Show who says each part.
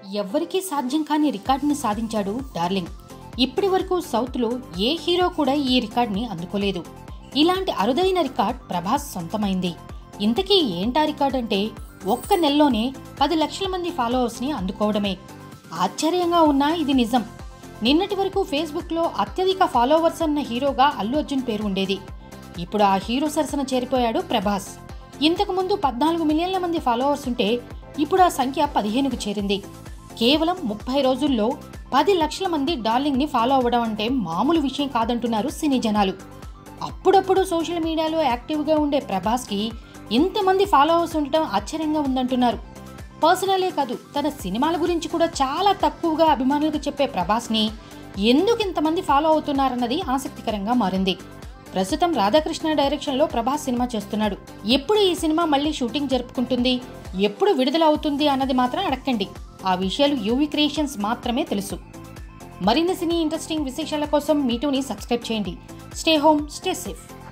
Speaker 1: ఎవ్వరికీ సాధ్యం కాని రికార్డుని సాధించాడు డార్లింగ్ ఇప్పటి వరకు సౌత్లో ఏ హీరో కూడా ఈ రికార్డ్ని అందుకోలేదు ఇలాంటి అరుదైన రికార్డ్ ప్రభాస్ సొంతమైంది ఇంతకీ ఏంటా రికార్డ్ అంటే ఒక్క నెలలోనే పది లక్షల మంది ఫాలోవర్స్ని అందుకోవడమే ఆశ్చర్యంగా ఉన్నా ఇది నిజం నిన్నటి వరకు ఫేస్బుక్లో అత్యధిక ఫాలోవర్స్ అన్న హీరోగా అల్లు అర్జున్ పేరు ఉండేది ఇప్పుడు ఆ హీరో సరసన చేరిపోయాడు ప్రభాస్ ఇంతకు ముందు పద్నాలుగు మిలియన్ల మంది ఫాలోవర్స్ ఉంటే ఇప్పుడు ఆ సంఖ్య పదిహేనుకు చేరింది కేవలం ముప్పై రోజుల్లో పది లక్షల మంది డార్లింగ్ ని ఫాలో అవ్వడం అంటే మామూలు విషయం కాదంటున్నారు సినీ జనాలు అప్పుడప్పుడు సోషల్ మీడియాలో యాక్టివ్గా ఉండే ప్రభాస్కి ఇంతమంది ఫాలోవర్స్ ఉండటం ఆశ్చర్యంగా ఉందంటున్నారు పర్సనలే కాదు తన సినిమాల గురించి కూడా చాలా తక్కువగా అభిమానులకు చెప్పే ప్రభాస్ని ఎందుకు ఇంతమంది ఫాలో అవుతున్నారన్నది ఆసక్తికరంగా మారింది ప్రస్తుతం రాధాకృష్ణ డైరెక్షన్లో ప్రభాస్ సినిమా చేస్తున్నాడు ఎప్పుడు ఈ సినిమా మళ్ళీ షూటింగ్ జరుపుకుంటుంది ఎప్పుడు విడుదల అవుతుంది అన్నది మాత్రం అడక్కండి ఆ విషయాలు యూవి క్రియేషన్స్ మాత్రమే తెలుసు మరిన్ని సినీ ఇంట్రెస్టింగ్ విశేషాల కోసం మీటూని సబ్స్క్రైబ్ చేయండి స్టే హోమ్ స్టే సేఫ్